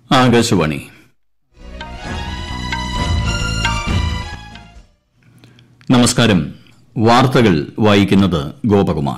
ആകാശവാണി നമസ്കാരം വാർത്തകൾ വായിക്കുന്നത് ഗോപകുമാർ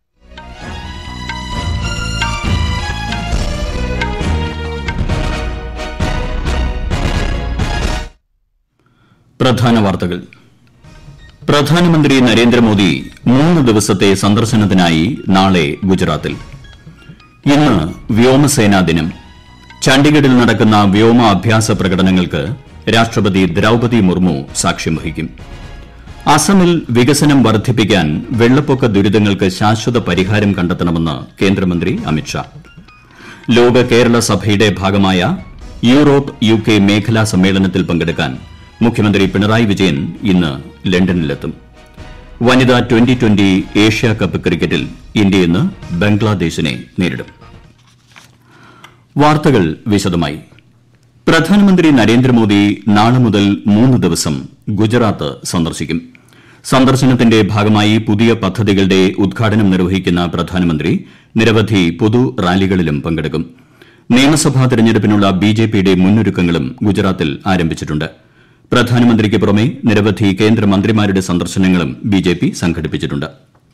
പ്രധാന വാർത്തകൾ പ്രധാനമന്ത്രി നരേന്ദ്രമോദി മൂന്ന് ദിവസത്തെ സന്ദർശനത്തിനായി നാളെ ഗുജറാത്തിൽ ഇന്ന് വ്യോമസേനാ ദിനം ചണ്ഡിഗഡിൽ നടക്കുന്ന വ്യോമ അഭ്യാസ പ്രകടനങ്ങൾക്ക് രാഷ്ട്രപതി ദ്രൌപതി മുർമു സാക്ഷ്യം വഹിക്കും അസമിൽ വികസനം വർദ്ധിപ്പിക്കാൻ വെള്ളപ്പൊക്ക ദുരിതങ്ങൾക്ക് ശാശ്വത പരിഹാരം കണ്ടെത്തണമെന്ന് കേന്ദ്രമന്ത്രി അമിത്ഷാ ലോക കേരള സഭയുടെ ഭാഗമായ യൂറോപ്പ് യു കെ മേഖലാ സമ്മേളനത്തിൽ പങ്കെടുക്കാൻ മുഖ്യമന്ത്രി പിണറായി വിജയൻ ഇന്ന് ലണ്ടനിലെത്തും വനിതാ ട്വന്റി ട്വന്റി ഏഷ്യ കപ്പ് ക്രിക്കറ്റിൽ ഇന്ത്യ ഇന്ന് ബംഗ്ലാദേശിനെ നേരിടും വാർത്തകൾ വിശദമായി പ്രധാനമന്ത്രി നരേന്ദ്രമോദി നാളെ മുതൽ മൂന്ന് ദിവസം ഗുജറാത്ത് സന്ദർശിക്കും സന്ദർശനത്തിന്റെ ഭാഗമായി പുതിയ പദ്ധതികളുടെ ഉദ്ഘാടനം നിർവഹിക്കുന്ന പ്രധാനമന്ത്രി നിരവധി പൊതു റാലികളിലും പങ്കെടുക്കും നിയമസഭാ തെരഞ്ഞെടുപ്പിനുള്ള ബിജെപിയുടെ മുന്നൊരുക്കങ്ങളും ഗുജറാത്തിൽ ആരംഭിച്ചിട്ടുണ്ട് പ്രധാനമന്ത്രിക്ക് പുറമെ നിരവധി കേന്ദ്രമന്ത്രിമാരുടെ സന്ദർശനങ്ങളും ബിജെപി സംഘടിപ്പിച്ചിട്ടുണ്ട്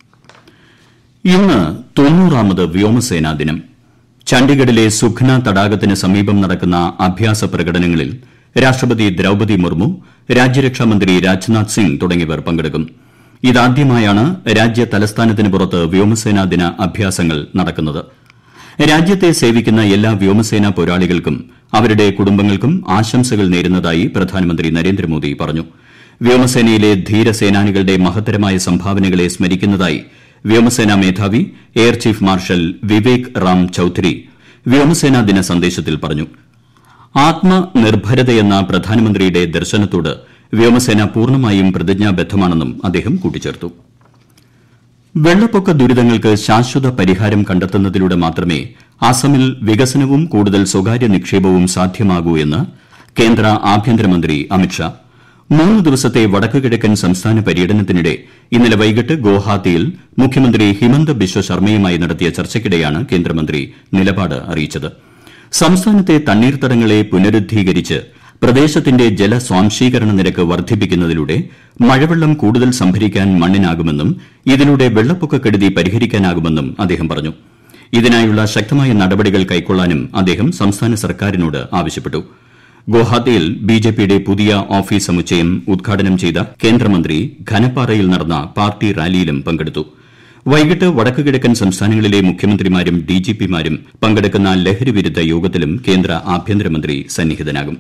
ഇന്ന് തൊണ്ണൂറാമത് വ്യോമസേനാ ദിനം ചണ്ഡിഗഡിലെ സുഖ്ന തടാകത്തിന് സമീപം നടക്കുന്ന അഭ്യാസ പ്രകടനങ്ങളിൽ രാഷ്ട്രപതി ദ്രൌപതി മുർമു രാജ്യരക്ഷാമന്ത്രി രാജ്നാഥ് സിംഗ് തുടങ്ങിയവർ പങ്കെടുക്കും ഇതാദ്യമായാണ് രാജ്യ തലസ്ഥാനത്തിന് പുറത്ത് വ്യോമസേനാ ദിന അഭ്യാസങ്ങൾ നടക്കുന്നത് രാജ്യത്തെ സേവിക്കുന്ന എല്ലാ വ്യോമസേനാ പോരാളികൾക്കും അവരുടെ കുടുംബങ്ങൾക്കും ആശംസകൾ നേരുന്നതായി പ്രധാനമന്ത്രി നരേന്ദ്രമോദി പറഞ്ഞു വ്യോമസേനയിലെ ധീരസേനാനികളുടെ മഹത്തരമായ സംഭാവനകളെ സ്മരിക്കുന്നതായി വ്യോമസേനാ മേധാവി air chief marshal Vivek Ram Chaudhary വ്യോമസേനാ ദിന സന്ദേശത്തിൽ പറഞ്ഞു ആത്മനിർഭരതയെന്ന പ്രധാനമന്ത്രിയുടെ ദർശനത്തോട് വ്യോമസേന പൂർണ്ണമായും പ്രതിജ്ഞാബദ്ധമാണെന്നും അദ്ദേഹം കൂട്ടിച്ചേർത്തു വെള്ളപ്പൊക്ക ദുരിതങ്ങൾക്ക് ശാശ്വത പരിഹാരം കണ്ടെത്തുന്നതിലൂടെ മാത്രമേ അസമിൽ വികസനവും കൂടുതൽ സ്വകാര്യ നിക്ഷേപവും സാധ്യമാകൂ എന്ന് കേന്ദ്ര ആഭ്യന്തരമന്ത്രി അമിത്ഷാ മൂന്ന് ദിവസത്തെ വടക്കുകിഴക്കൻ സംസ്ഥാന പര്യടനത്തിനിടെ ഇന്നലെ വൈകിട്ട് ഗുവാഹത്തിയിൽ മുഖ്യമന്ത്രി ഹിമന്ത ബിശ്വ ശർമ്മയുമായി നടത്തിയ ചർച്ചയ്ക്കിടെയാണ് കേന്ദ്രമന്ത്രി നിലപാട് അറിയിച്ചത് സംസ്ഥാനത്തെ തണ്ണീർത്തടങ്ങളെ പുനരുദ്ധീകരിച്ച് പ്രദേശത്തിന്റെ ജലസ്വാംശീകരണ നിരക്ക് വർദ്ധിപ്പിക്കുന്നതിലൂടെ മഴവെള്ളം കൂടുതൽ സംഭരിക്കാൻ മണ്ണിനാകുമെന്നും ഇതിലൂടെ വെള്ളപ്പൊക്കക്കെടുതി പരിഹരിക്കാനാകുമെന്നും അദ്ദേഹം പറഞ്ഞു ഇതിനായുള്ള ശക്തമായ നടപടികൾ കൈക്കൊള്ളാനും അദ്ദേഹം സംസ്ഥാന സർക്കാരിനോട് ആവശ്യപ്പെട്ടു ഗുവാഹത്തിയിൽ ബിജെപിയുടെ പുതിയ ഓഫീസ് സമുച്ചയം ഉദ്ഘാടനം ചെയ്ത കേന്ദ്രമന്ത്രി ഘനപ്പാറയിൽ നടന്ന പാർട്ടി റാലിയിലും പങ്കെടുത്തു വൈകിട്ട് വടക്കുകിഴക്കൻ സംസ്ഥാനങ്ങളിലെ മുഖ്യമന്ത്രിമാരും ഡിജിപിമാരും പങ്കെടുക്കുന്ന ലഹരിവിരുദ്ധ യോഗത്തിലും കേന്ദ്ര ആഭ്യന്തരമന്ത്രി സന്നിഹിതനാകും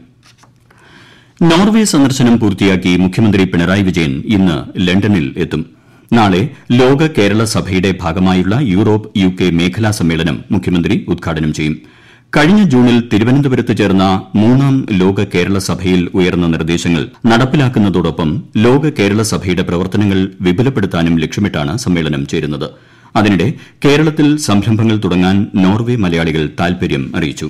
നോർവെ സന്ദർശനം പൂർത്തിയാക്കി മുഖ്യമന്ത്രി പിണറായി വിജയൻ ഇന്ന് ലണ്ടനിൽ എത്തും നാളെ ലോക കേരള സഭയുടെ ഭാഗമായുള്ള യൂറോപ്പ് യു കെ മേഖലാ സമ്മേളനം മുഖ്യമന്ത്രി ഉദ്ഘാടനം ചെയ്യും കഴിഞ്ഞ ജൂണിൽ തിരുവനന്തപുരത്ത് ചേർന്ന മൂന്നാം ലോക കേരള സഭയിൽ ഉയർന്ന നിർദ്ദേശങ്ങൾ നടപ്പിലാക്കുന്നതോടൊപ്പം ലോക കേരള സഭയുടെ പ്രവർത്തനങ്ങൾ വിപുലപ്പെടുത്താനും ലക്ഷ്യമിട്ടാണ് സമ്മേളനം ചേരുന്നത് അതിനിടെ കേരളത്തിൽ സംരംഭങ്ങൾ തുടങ്ങാൻ നോർവെ മലയാളികൾ താൽപര്യം അറിയിച്ചു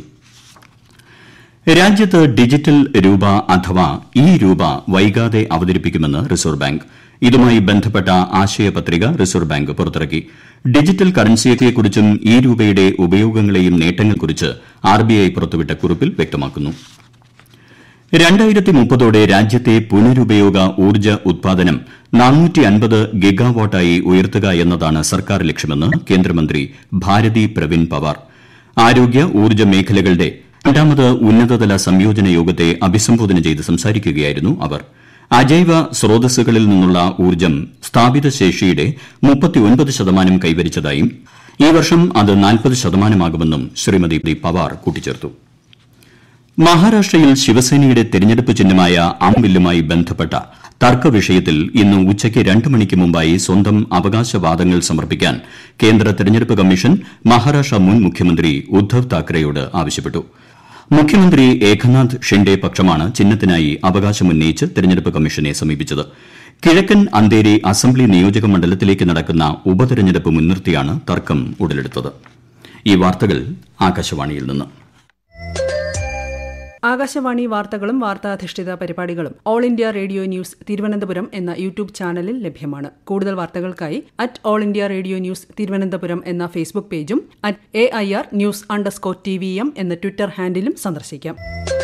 രാജ്യത്ത് ഡിജിറ്റൽ രൂപ അഥവാ ഇ രൂപ വൈകാതെ അവതരിപ്പിക്കുമെന്ന് റിസർവ് ബാങ്ക് ഇതുമായി ബന്ധപ്പെട്ട ആശയപത്രിക റിസർവ് ബാങ്ക് പുറത്തിറക്കി ഡിജിറ്റൽ കറൻസിയെക്കുറിച്ചും ഇ രൂപയുടെ ഉപയോഗങ്ങളെയും നേട്ടങ്ങളെക്കുറിച്ച് ആർബിഐ പുറത്തുവിട്ട കുറിപ്പിൽ വ്യക്തമാക്കുന്നു രണ്ടായിരത്തി മുപ്പതോടെ രാജ്യത്തെ പുനരുപയോഗ ഊർജ്ജ ഉത്പാദനം ഗിഗാവാട്ടായി ഉയർത്തുക എന്നതാണ് സർക്കാർ ലക്ഷ്യമെന്ന് കേന്ദ്രമന്ത്രി ഭാരതി പ്രവിൻ പവാർ ആരോഗ്യ ഊർജ്ജ മേഖലകളുടെ രണ്ടാമത് ഉന്നതതല സംയോജന യോഗത്തെ അഭിസംബോധന ചെയ്ത് സംസാരിക്കുകയായിരുന്നു അവർ അജൈവ സ്രോതസ്സുകളിൽ നിന്നുള്ള ഊർജ്ജം സ്ഥാപിത ശേഷിയുടെ ശതമാനം കൈവരിച്ചതായും ഈ വർഷം അത് നാൽപ്പത് ശതമാനമാകുമെന്നും ശ്രീമതി പവാർ കൂട്ടിച്ചേർത്തു മഹാരാഷ്ട്രയിൽ ശിവസേനയുടെ തെരഞ്ഞെടുപ്പ് ചിഹ്നമായ അംബില്ലുമായി ബന്ധപ്പെട്ട തർക്ക വിഷയത്തിൽ ഇന്ന് ഉച്ചയ്ക്ക് രണ്ട് മണിക്ക് മുമ്പായി സ്വന്തം അവകാശവാദങ്ങൾ സമർപ്പിക്കാൻ കേന്ദ്ര തെരഞ്ഞെടുപ്പ് കമ്മീഷൻ മഹാരാഷ്ട്ര മുൻ മുഖ്യമന്ത്രി ഉദ്ധവ് താക്കറെയോട് ആവശ്യപ്പെട്ടു മുഖ്യമന്ത്രി ഏകനാഥ് ഷിൻഡെ പക്ഷമാണ് ചിഹ്നത്തിനായി അവകാശമുന്നയിച്ച് തെരഞ്ഞെടുപ്പ് കമ്മീഷനെ സമീപിച്ചത് കിഴക്കൻ അന്തേരി അസംബ്ലി നിയോജക മണ്ഡലത്തിലേക്ക് നടക്കുന്ന ഉപതെരഞ്ഞെടുപ്പ് മുൻനിർത്തിയാണ് തർക്കം ഉടലെടുത്തത് ഈ വാർത്തകൾ ആകാശവാണിയിൽ നിന്ന് ആകാശവാണി വാർത്തകളും വാർത്താധിഷ്ഠിത പരിപാടികളും all India radio news Thiruvananthapuram എന്ന യൂട്യൂബ് ചാനലിൽ ലഭ്യമാണ് കൂടുതൽ വാർത്തകൾക്കായി at all India radio news Thiruvananthapuram എന്ന ഫേസ്ബുക്ക് പേജും at A I R news underscore T V M എന്ന ട്വിറ്റർ ഹാൻഡിലും സന്ദർശിക്കാം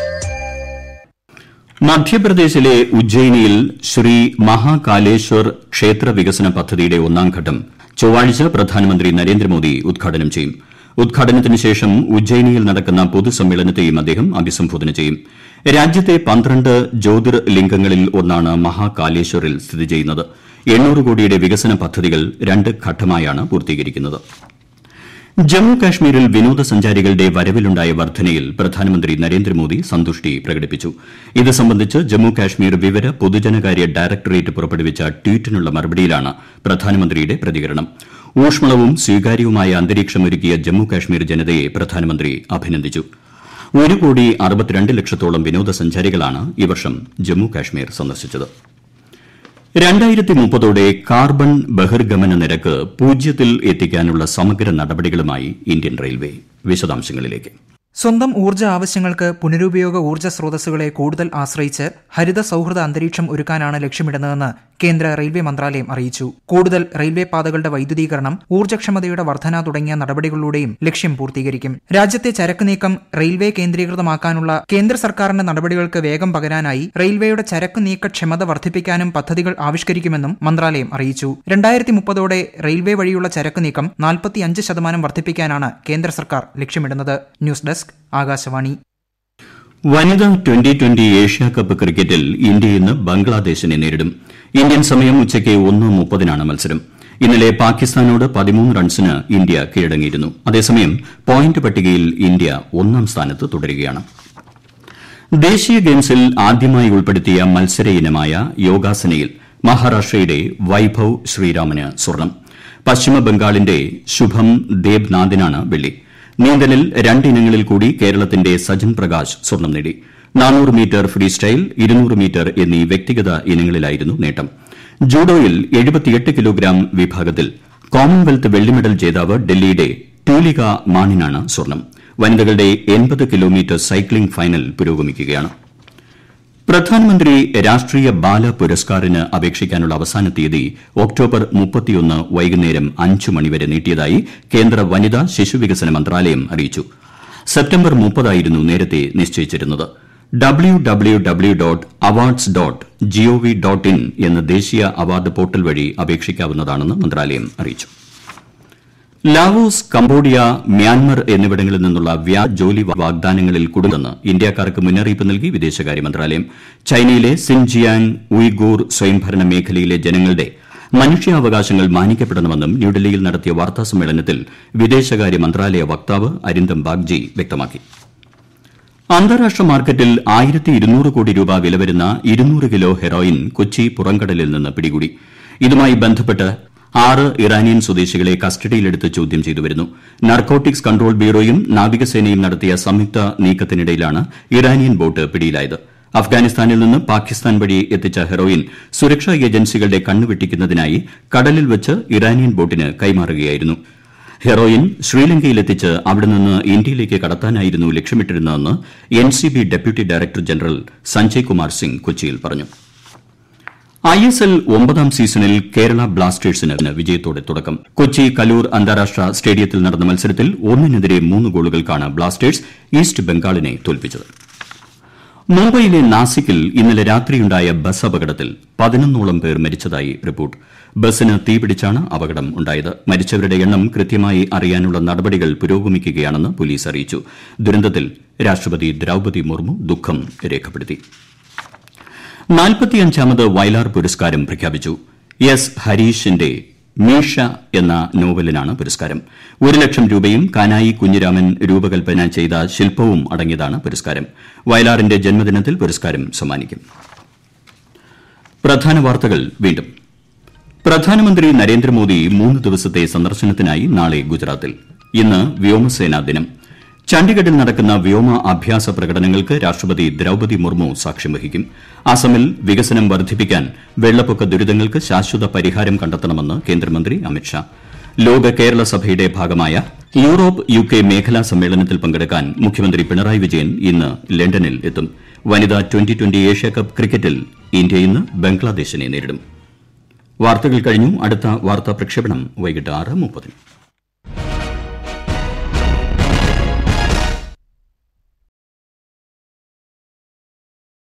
മധ്യപ്രദേശിലെ ഉജ്ജയിനിയിൽ ശ്രീ മഹാകാലേശ്വർ ക്ഷേത്ര വികസന പദ്ധതിയുടെ ഒന്നാം ഘട്ടം ചൊവ്വാഴ്ച പ്രധാനമന്ത്രി നരേന്ദ്രമോദി ഉദ്ഘാടനം ചെയ്യും ഉദ്ഘാടനത്തിന് ശേഷം ഉജ്ജയിനിയിൽ നടക്കുന്ന പൊതുസമ്മേളനത്തെയും അദ്ദേഹം അഭിസംബോധന ചെയ്യും രാജ്യത്തെ പന്ത്രണ്ട് ജ്യോതിർലിംഗങ്ങളിൽ ഒന്നാണ് മഹാകാലേശ്വറിൽ സ്ഥിതി ചെയ്യുന്നത് എണ്ണൂറ് കോടിയുടെ വികസന പദ്ധതികൾ രണ്ട് ഘട്ടമായാണ് പൂർത്തീകരിക്കുന്നത് ജമ്മു കാശ്മീരിൽ വിനോദസഞ്ചാരികളുടെ വരവിലുണ്ടായ വർധനയിൽ പ്രധാനമന്ത്രി നരേന്ദ്രമോദി സന്തുഷ്ടി പ്രകടിപ്പിച്ചു ഇത് സംബന്ധിച്ച് ജമ്മു കാശ്മീർ വിവര പൊതുജനകാര്യ ഡയറക്ടറേറ്റ് പുറപ്പെടുവിച്ച ട്വീറ്റിനുള്ള മറുപടിയിലാണ് പ്രധാനമന്ത്രിയുടെ പ്രതികരണം ഊഷ്മളവും സ്വീകാര്യവുമായ അന്തരീക്ഷമൊരുക്കിയ ജമ്മു കാശ്മീർ ജനതയെ പ്രധാനമന്ത്രി അഭിനന്ദിച്ചു ഒരു കോടി അറുപത്തിരണ്ട് ലക്ഷത്തോളം വിനോദസഞ്ചാരികളാണ് ഈ വർഷം ജമ്മു കാശ്മീർ സന്ദർശിച്ചത് രണ്ടായിരത്തി മുപ്പതോടെ കാർബൺ ബഹിർഗമന നിരക്ക് പൂജ്യത്തിൽ എത്തിക്കാനുള്ള സമഗ്ര നടപടികളുമായി ഇന്ത്യൻ റെയിൽവേ വിശദാംശങ്ങളിലേക്ക് സ്വന്തം ഊർജ്ജ ആവശ്യങ്ങൾക്ക് പുനരുപയോഗ ഊർജ്ജ സ്രോതസ്സുകളെ കൂടുതൽ ആശ്രയിച്ച് ഹരിത സൌഹൃദ അന്തരീക്ഷം ഒരുക്കാനാണ് ലക്ഷ്യമിടുന്നതെന്ന് കേന്ദ്ര റെയിൽവേ മന്ത്രാലയം അറിയിച്ചു കൂടുതൽ റെയിൽവേ പാതകളുടെ വൈദ്യുതീകരണം ഊർജ്ജക്ഷമതയുടെ വർധന തുടങ്ങിയ നടപടികളിലൂടെയും ലക്ഷ്യം പൂർത്തീകരിക്കും രാജ്യത്തെ ചരക്ക് നീക്കം റെയിൽവേ കേന്ദ്രീകൃതമാക്കാനുള്ള കേന്ദ്ര സർക്കാരിന്റെ നടപടികൾക്ക് വേഗം പകരാനായി റെയിൽവേയുടെ ചരക്ക് നീക്ക ക്ഷമത വർദ്ധിപ്പിക്കാനും പദ്ധതികൾ ആവിഷ്കരിക്കുമെന്നും മന്ത്രാലയം അറിയിച്ചു രണ്ടായിരത്തി മുപ്പതോടെ റെയിൽവേ വഴിയുള്ള ചരക്ക് നീക്കം നാൽപ്പത്തിയഞ്ച് ശതമാനം വർദ്ധിപ്പിക്കാനാണ് കേന്ദ്ര സർക്കാർ ലക്ഷ്യമിടുന്നത് ന്യൂസ് ഡെസ്ക് ആകാശവാണി വനിതാ ട്വന്റി ട്വന്റി ഏഷ്യ കപ്പ് ക്രിക്കറ്റിൽ ഇന്ത്യ ഇന്ന് ബംഗ്ലാദേശിനെ നേരിടും ഇന്ത്യൻ സമയം ഉച്ചയ്ക്ക് ഒന്ന് മുപ്പതിനാണ് മത്സരം ഇന്നലെ പാകിസ്ഥാനോട് പതിമൂന്ന് റൺസിന് ഇന്ത്യ കീഴടങ്ങിയിരുന്നു അതേസമയം പോയിന്റ് പട്ടികയിൽ ഇന്ത്യ ഒന്നാം സ്ഥാനത്ത് തുടരുകയാണ് ദേശീയ ഗെയിംസിൽ ആദ്യമായി ഉൾപ്പെടുത്തിയ മത്സര ഇനമായ യോഗാസനയിൽ മഹാരാഷ്ട്രയുടെ വൈഭവ് ശ്രീരാമന് സ്വർണം പശ്ചിമബംഗാളിന്റെ ശുഭം ദേബ്നാഥിനാണ് വെള്ളി നീന്തലിൽ രണ്ടിനങ്ങളിൽ കൂടി കേരളത്തിന്റെ സജൻ പ്രകാശ് സ്വർണം നേടി നാനൂറ് മീറ്റർ ഫ്രീ സ്റ്റൈൽ ഇരുന്നൂറ് മീറ്റർ എന്നീ വ്യക്തിഗത ഇനങ്ങളിലായിരുന്നു നേട്ടം ജൂഡോയിൽ എഴുപത്തിയെട്ട് കിലോഗ്രാം വിഭാഗത്തിൽ കോമൺവെൽത്ത് വെള്ളി മെഡൽ ജേതാവ് ഡൽഹിയുടെ ടൂലിക മാണിനാണ് സ്വർണം വനിതകളുടെ എൺപത് കിലോമീറ്റർ സൈക്ലിംഗ് ഫൈനൽ പുരോഗമിക്കുകയാണ് പ്രധാനമന്ത്രി രാഷ്ട്രീയ ബാല പുരസ്കാറിന് അപേക്ഷിക്കാനുള്ള അവസാന തീയതി ഒക്ടോബർ മുപ്പത്തിയൊന്ന് വൈകുന്നേരം അഞ്ച് മണിവരെ നീട്ടിയതായി കേന്ദ്ര വനിതാ ശിശുവികസന മന്ത്രാലയം അറിയിച്ചു സെപ്റ്റംബർ മുപ്പതായിരുന്നു നേരത്തെ നിശ്ചയിച്ചിരുന്നത് W W W dot awards dot GOV dot in എന്ന ദേശീയ അവാർഡ് പോർട്ടൽ വഴി അപേക്ഷിക്കാവുന്നതാണെന്ന് മന്ത്രാലയം അറിയിച്ചു ലാവോസ് കംബോഡിയ മ്യാൻമർ എന്നിവിടങ്ങളിൽ നിന്നുള്ള വ്യാജ ജോലി വാഗ്ദാനങ്ങളിൽ കുടുങ്ങുമെന്ന് ഇന്ത്യക്കാർക്ക് മുന്നറിയിപ്പ് നൽകി വിദേശകാര്യ മന്ത്രാലയം ചൈനയിലെ സിൻജിയാങ് ഉയ്ഗൂർ സ്വയംഭരണ മേഖലയിലെ ജനങ്ങളുടെ മനുഷ്യാവകാശങ്ങൾ മാനിക്കപ്പെടണമെന്നും ന്യൂഡൽഹിയിൽ നടത്തിയ വാർത്താ സമ്മേളനത്തിൽ വിദേശകാര്യ മന്ത്രാലയ വക്താവ് അരിന്ദം ബാഗ്ജി വ്യക്തമാക്കി അന്താരാഷ്ട്ര മാർക്കറ്റിൽ ആയിരത്തി ഇരുന്നൂറ് കോടി രൂപ വില വരുന്ന ഇരുന്നൂറ് കിലോ ഹെറോയിൻ കൊച്ചി പുറംകടലിൽ നിന്ന് പിടികൂടി ഇതുമായി ബന്ധപ്പെട്ട് ആറ് ഇറാനിയൻ സ്വദേശികളെ കസ്റ്റഡിയിലെടുത്ത് ചോദ്യം ചെയ്തു വരുന്നു നർക്കോട്ടിക്സ് കൺട്രോൾ ബ്യൂറോയും നാവികസേനയും നടത്തിയ സംയുക്ത നീക്കത്തിനിടയിലാണ് ഇറാനിയൻ ബോട്ട് പിടിയിലായത് അഫ്ഗാനിസ്ഥാനിൽ നിന്ന് പാകിസ്ഥാൻ വഴി എത്തിച്ച ഹെറോയിൻ സുരക്ഷാ ഏജൻസികളുടെ കണ്ണുവെട്ടിക്കുന്നതിനായി കടലിൽ വെച്ച് ഇറാനിയൻ ബോട്ടിന് കൈമാറുകയായിരുന്നു ഹെറോയിൻ ശ്രീലങ്കയിലെത്തിച്ച് അവിടെ നിന്ന് ഇന്ത്യയിലേക്ക് കടത്താനായിരുന്നു ലക്ഷ്യമിട്ടിരുന്നതെന്ന് N C B deputy director general Sanjay Kumar Singh കൊച്ചിയിൽ പറഞ്ഞു ഐ എസ് എൽ ഒമ്പതാം സീസണിൽ കേരള ബ്ലാസ്റ്റേഴ്സിന് വിജയത്തോടെ തുടക്കം കൊച്ചി കലൂർ അന്താരാഷ്ട്ര സ്റ്റേഡിയത്തിൽ നടന്ന മത്സരത്തിൽ ഒന്നിനെതിരെ മൂന്ന് ഗോളുകൾക്കാണ് ബ്ലാസ്റ്റേഴ്സ് ഈസ്റ്റ് ബംഗാളിനെ തോൽപ്പിച്ചത് മുംബൈയിലെ നാസിക്കിൽ ഇന്നലെ രാത്രിയുണ്ടായ ബസ് അപകടത്തിൽ പതിനൊന്നോളം പേർ മരിച്ചതായി റിപ്പോർട്ട് ബസ്സിന് തീപിടിച്ചാണ് അപകടം ഉണ്ടായത് മരിച്ചവരുടെ എണ്ണം കൃത്യമായി അറിയാനുള്ള നടപടികൾ പുരോഗമിക്കുകയാണെന്ന് പോലീസ് അറിയിച്ചു ദുരന്തത്തിൽ രാഷ്ട്രപതി ദ്രൌപതി മുർമു ദുഃഖം രേഖപ്പെടുത്തി നാൽപ്പത്തിയഞ്ചാമത് വയലാർ പുരസ്കാരം പ്രഖ്യാപിച്ചു എസ് ഹരീഷിന്റെ മീഷ എന്ന നോവലിനാണ് പുരസ്കാരം ഒരു ലക്ഷം രൂപയും കാനായി കുഞ്ഞിരാമൻ രൂപകൽപ്പന ചെയ്ത ശില്പവും അടങ്ങിയതാണ് പുരസ്കാരം വയലാറിന്റെ ജന്മദിനത്തിൽ പുരസ്കാരം സമ്മാനിക്കും പ്രധാന വാർത്തകൾ വീണ്ടും പ്രധാനമന്ത്രി നരേന്ദ്രമോദി മൂന്ന് ദിവസത്തെ സന്ദർശനത്തിനായി നാളെ ഗുജറാത്തിൽ ഇന്ന് വ്യോമസേനാ ദിനം ചണ്ഡിഗഡിൽ നടക്കുന്ന വ്യോമ അഭ്യാസ പ്രകടനങ്ങൾക്ക് രാഷ്ട്രപതി ദ്രൌപതി മുർമു സാക്ഷ്യം വഹിക്കും അസമിൽ വികസനം വർദ്ധിപ്പിക്കാൻ വെള്ളപ്പൊക്ക ദുരിതങ്ങൾക്ക് ശാശ്വത പരിഹാരം കണ്ടെത്തണമെന്ന് കേന്ദ്രമന്ത്രി അമിത്ഷാ ലോക കേരള സഭയുടെ ഭാഗമായ യൂറോപ്പ് യു കെ മേഖലാ സമ്മേളനത്തിൽ പങ്കെടുക്കാൻ മുഖ്യമന്ത്രി പിണറായി വിജയൻ ഇന്ന് ലണ്ടനിൽ എത്തും വനിതാ ട്വന്റി ട്വന്റി ഏഷ്യാകപ്പ് ക്രിക്കറ്റിൽ ഇന്ത്യ ഇന്ന് ബംഗ്ലാദേശിനെ നേരിടും വാർത്തകൾ കഴിഞ്ഞു അടുത്ത വാർത്താ പ്രക്ഷേപണം വൈകിട്ട് ആറ് മുപ്പതിന്